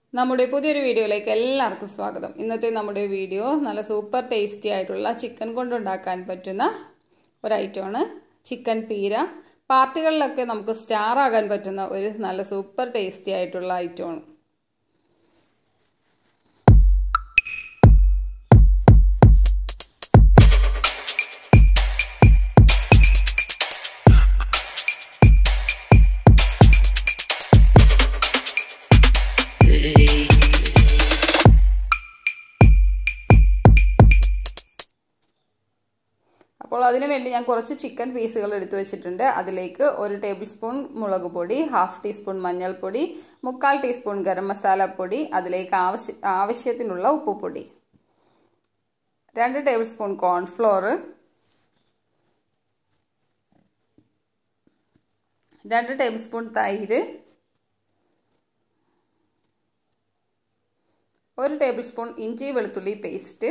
നമ്മുടെ പുതിയൊരു വീഡിയോയിലേക്ക് എല്ലാവർക്കും സ്വാഗതം ഇന്നത്തെ നമ്മുടെ വീഡിയോ നല്ല സൂപ്പർ ടേസ്റ്റി ആയിട്ടുള്ള ചിക്കൻ കൊണ്ടുണ്ടാക്കാൻ പറ്റുന്ന ഒരു ഐറ്റമാണ് ചിക്കൻ പീര പാർട്ടികളിലൊക്കെ നമുക്ക് സ്റ്റാർ ആകാൻ പറ്റുന്ന ഒരു നല്ല സൂപ്പർ ടേസ്റ്റി ആയിട്ടുള്ള ഐറ്റമാണ് അപ്പോൾ അതിനു വേണ്ടി ഞാൻ കുറച്ച് ചിക്കൻ പീസുകൾ എടുത്തു വെച്ചിട്ടുണ്ട് അതിലേക്ക് ഒരു ടേബിൾ സ്പൂൺ മുളക് പൊടി ഹാഫ് ടീസ്പൂൺ മഞ്ഞൾപ്പൊടി മുക്കാൽ ടീസ്പൂൺ ഗരം മസാല പൊടി അതിലേക്ക് ആവശ്യ ആവശ്യത്തിനുള്ള ഉപ്പുപൊടി രണ്ട് ടേബിൾ സ്പൂൺ കോൺഫ്ലോർ രണ്ട് ടേബിൾ സ്പൂൺ തൈര് ഒരു ടേബിൾ സ്പൂൺ ഇഞ്ചി വെളുത്തുള്ളി പേസ്റ്റ്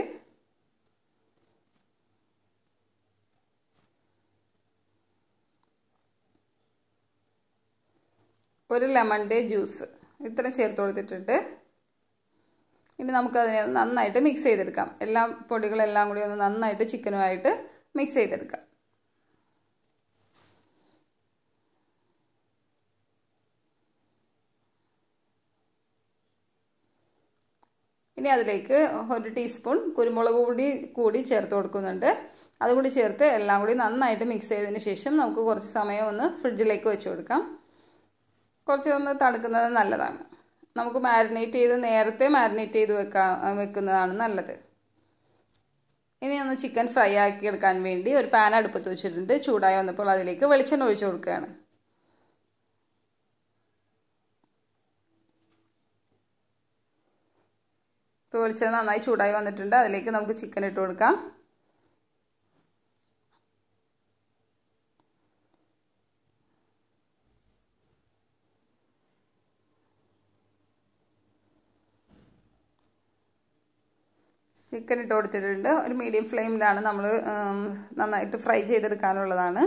ഒരു ലെമണിൻ്റെ ജ്യൂസ് ഇത്ര ചേർത്ത് കൊടുത്തിട്ടുണ്ട് ഇനി നമുക്കതിനെ നന്നായിട്ട് മിക്സ് ചെയ്തെടുക്കാം എല്ലാം പൊടികളെല്ലാം കൂടി ഒന്ന് നന്നായിട്ട് ചിക്കനുമായിട്ട് മിക്സ് ചെയ്തെടുക്കാം ഇനി അതിലേക്ക് ഒരു ടീസ്പൂൺ കുരുമുളക് പൊടി കൂടി ചേർത്ത് കൊടുക്കുന്നുണ്ട് അതുകൂടി ചേർത്ത് എല്ലാം കൂടി നന്നായിട്ട് മിക്സ് ചെയ്തതിന് ശേഷം നമുക്ക് കുറച്ച് സമയം ഒന്ന് ഫ്രിഡ്ജിലേക്ക് വെച്ച് കൊടുക്കാം കുറച്ച് ഒന്ന് തണുക്കുന്നത് നല്ലതാണ് നമുക്ക് മാരിനേറ്റ് ചെയ്ത് നേരത്തെ മാരിനേറ്റ് ചെയ്ത് വെക്കാൻ വെക്കുന്നതാണ് നല്ലത് ഇനി ഒന്ന് ചിക്കൻ ഫ്രൈ ആക്കി എടുക്കാൻ വേണ്ടി ഒരു പാൻ അടുപ്പത്ത് വെച്ചിട്ടുണ്ട് ചൂടായി വന്നപ്പോൾ അതിലേക്ക് വെളിച്ചെണ്ണ ഒഴിച്ചു കൊടുക്കുകയാണ് ഇപ്പോൾ വെളിച്ചെണ്ണ നന്നായി ചൂടായി വന്നിട്ടുണ്ട് അതിലേക്ക് നമുക്ക് ചിക്കൻ ഇട്ട് കൊടുക്കാം ചിക്കൻ ഇട്ട് കൊടുത്തിട്ടുണ്ട് ഒരു മീഡിയം ഫ്ലെയിമിലാണ് നമ്മൾ നന്നായിട്ട് ഫ്രൈ ചെയ്തെടുക്കാനുള്ളതാണ്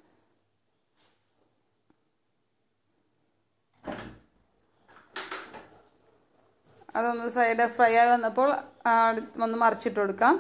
അതൊന്ന് സൈഡ് ഫ്രൈ ആയി വന്നപ്പോൾ ഒന്ന് മറിച്ചിട്ട് കൊടുക്കാം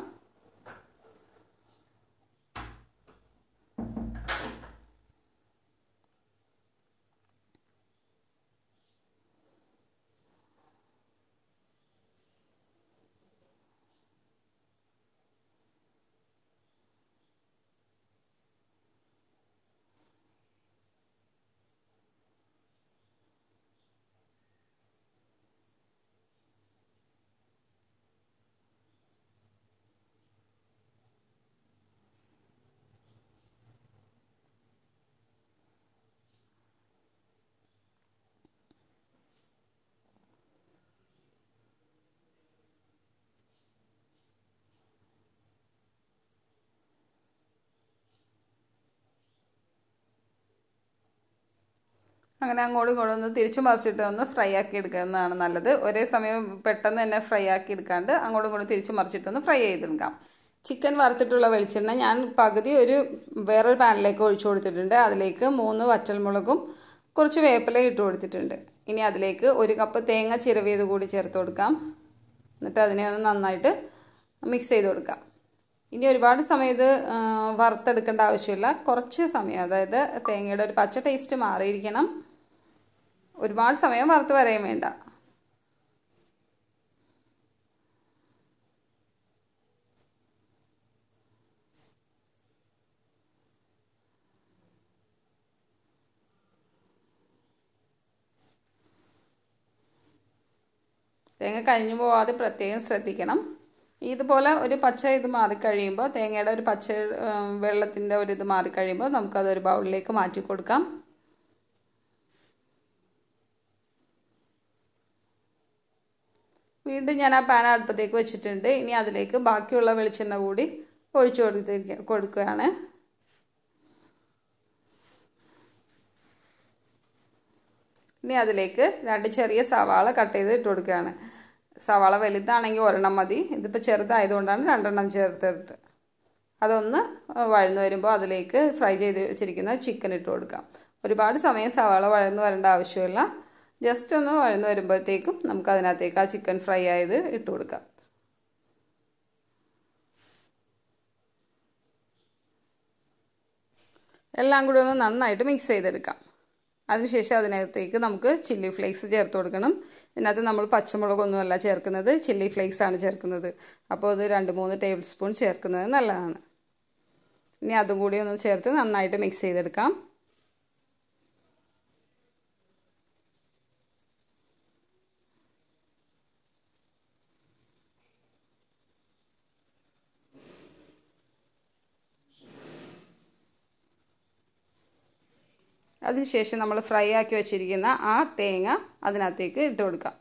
അങ്ങനെ അങ്ങോട്ടും ഇങ്ങോട്ടും ഒന്ന് തിരിച്ചു മറിച്ചിട്ട് ഒന്ന് ഫ്രൈ ആക്കി എടുക്കുന്നതാണ് നല്ലത് ഒരേ സമയം പെട്ടെന്ന് തന്നെ ഫ്രൈ ആക്കി എടുക്കാണ്ട് അങ്ങോട്ടും ഇങ്ങോട്ടും തിരിച്ചു മറിച്ചിട്ടൊന്ന് ഫ്രൈ ചെയ്തെടുക്കാം ചിക്കൻ വറുത്തിട്ടുള്ള വെളിച്ചെണ്ണ ഞാൻ പകുതി ഒരു വേറൊരു പാനിലേക്ക് ഒഴിച്ചു കൊടുത്തിട്ടുണ്ട് അതിലേക്ക് മൂന്ന് വറ്റൽമുളകും കുറച്ച് വേപ്പില ഇട്ട് കൊടുത്തിട്ടുണ്ട് ഇനി അതിലേക്ക് ഒരു കപ്പ് തേങ്ങ ചിരവിയത് കൂടി ചേർത്ത് കൊടുക്കാം എന്നിട്ട് അതിനെ ഒന്ന് നന്നായിട്ട് മിക്സ് ചെയ്ത് കൊടുക്കാം ഇനി ഒരുപാട് സമയം ഇത് വറുത്തെടുക്കേണ്ട ആവശ്യമില്ല കുറച്ച് സമയം അതായത് തേങ്ങയുടെ ഒരു പച്ച ടേസ്റ്റ് മാറിയിരിക്കണം ഒരുപാട് സമയം വറുത്ത് വരെയും വേണ്ട തേങ്ങ കഴിഞ്ഞു പോവാതെ പ്രത്യേകം ശ്രദ്ധിക്കണം ഇതുപോലെ ഒരു പച്ച ഇത് മാറിക്കഴിയുമ്പോൾ തേങ്ങയുടെ ഒരു പച്ച വെള്ളത്തിൻ്റെ ഒരു ഇത് മാറിക്കഴിയുമ്പോൾ നമുക്കതൊരു ബൗളിലേക്ക് മാറ്റി കൊടുക്കാം വീണ്ടും ഞാൻ ആ പാൻ അടുപ്പത്തേക്ക് വെച്ചിട്ടുണ്ട് ഇനി അതിലേക്ക് ബാക്കിയുള്ള വെളിച്ചെണ്ണ കൂടി ഒഴിച്ചു കൊടുത്തിരിക്കുക കൊടുക്കുകയാണ് ഇനി അതിലേക്ക് രണ്ട് ചെറിയ സവാള കട്ട് ചെയ്ത് ഇട്ട് കൊടുക്കുകയാണ് സവാള വലുതാണെങ്കിൽ ഒരെണ്ണം മതി ഇതിപ്പോൾ ചെറുതായതുകൊണ്ടാണ് രണ്ടെണ്ണം ചേർത്തിട്ട് അതൊന്ന് വഴന്നു വരുമ്പോൾ അതിലേക്ക് ഫ്രൈ ചെയ്ത് വെച്ചിരിക്കുന്ന ചിക്കൻ ഇട്ട് കൊടുക്കാം ഒരുപാട് സമയം സവാള വഴന്ന് വരേണ്ട ആവശ്യമില്ല ജസ്റ്റ് ഒന്ന് വഴന്ന് വരുമ്പോഴത്തേക്കും നമുക്ക് അതിനകത്തേക്ക് ആ ചിക്കൻ ഫ്രൈ ആയത് ഇട്ട് കൊടുക്കാം എല്ലാം കൂടി ഒന്ന് നന്നായിട്ട് മിക്സ് ചെയ്തെടുക്കാം അതിനുശേഷം അതിനകത്തേക്ക് നമുക്ക് ചില്ലി ഫ്ലേക്സ് ചേർത്ത് കൊടുക്കണം ഇതിനകത്ത് നമ്മൾ പച്ചമുളകൊന്നുമല്ല ചേർക്കുന്നത് ചില്ലി ഫ്ലേക്സ് ആണ് ചേർക്കുന്നത് അപ്പോൾ അത് രണ്ട് മൂന്ന് ടേബിൾ സ്പൂൺ ചേർക്കുന്നത് നല്ലതാണ് ഇനി അതും കൂടി ഒന്ന് ചേർത്ത് നന്നായിട്ട് മിക്സ് ചെയ്തെടുക്കാം അതിനുശേഷം നമ്മൾ ഫ്രൈ ആക്കി വെച്ചിരിക്കുന്ന ആ തേങ്ങ അതിനകത്തേക്ക് ഇട്ട് കൊടുക്കാം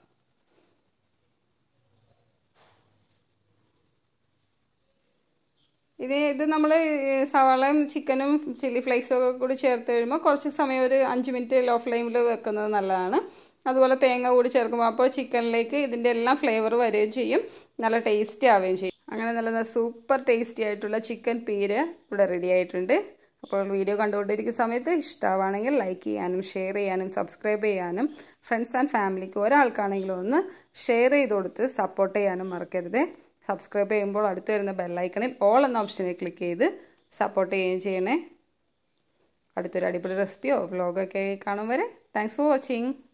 ഇനി ഇത് നമ്മൾ സവാളയും ചിക്കനും ചില്ലി ഫ്ലേക്സും ഒക്കെ കൂടി ചേർത്ത് കഴിയുമ്പോൾ കുറച്ച് സമയം ഒരു അഞ്ച് മിനിറ്റ് ലോ ഫ്ലെയിമിൽ വെക്കുന്നത് നല്ലതാണ് അതുപോലെ തേങ്ങ കൂടി ചേർക്കുമ്പോൾ അപ്പോൾ ചിക്കനിലേക്ക് ഇതിൻ്റെ എല്ലാം ഫ്ലേവർ വരികയും ചെയ്യും നല്ല ടേസ്റ്റി ആവുകയും ചെയ്യും അങ്ങനെ നല്ല സൂപ്പർ ടേസ്റ്റി ആയിട്ടുള്ള ചിക്കൻ പീര് ഇവിടെ റെഡി ആയിട്ടുണ്ട് അപ്പോൾ വീഡിയോ കണ്ടുകൊണ്ടിരിക്കുന്ന സമയത്ത് ഇഷ്ടമാണെങ്കിൽ ലൈക്ക് ചെയ്യാനും ഷെയർ ചെയ്യാനും സബ്സ്ക്രൈബ് ചെയ്യാനും ഫ്രണ്ട്സ് ആൻഡ് ഫാമിലിക്ക് ഒരാൾക്കാണെങ്കിലും ഒന്ന് ഷെയർ ചെയ്ത് കൊടുത്ത് സപ്പോർട്ട് ചെയ്യാനും മറക്കരുത് സബ്സ്ക്രൈബ് ചെയ്യുമ്പോൾ അടുത്ത് വരുന്ന ബെല്ലൈക്കണിൽ ഓൾ എന്ന ഓപ്ഷനിൽ ക്ലിക്ക് ചെയ്ത് സപ്പോർട്ട് ചെയ്യുകയും ചെയ്യണേ അടുത്തൊരു അടിപൊളി റെസിപ്പിയോ വ്ലോഗൊക്കെ കാണും വരെ താങ്ക്സ് ഫോർ വാച്ചിങ്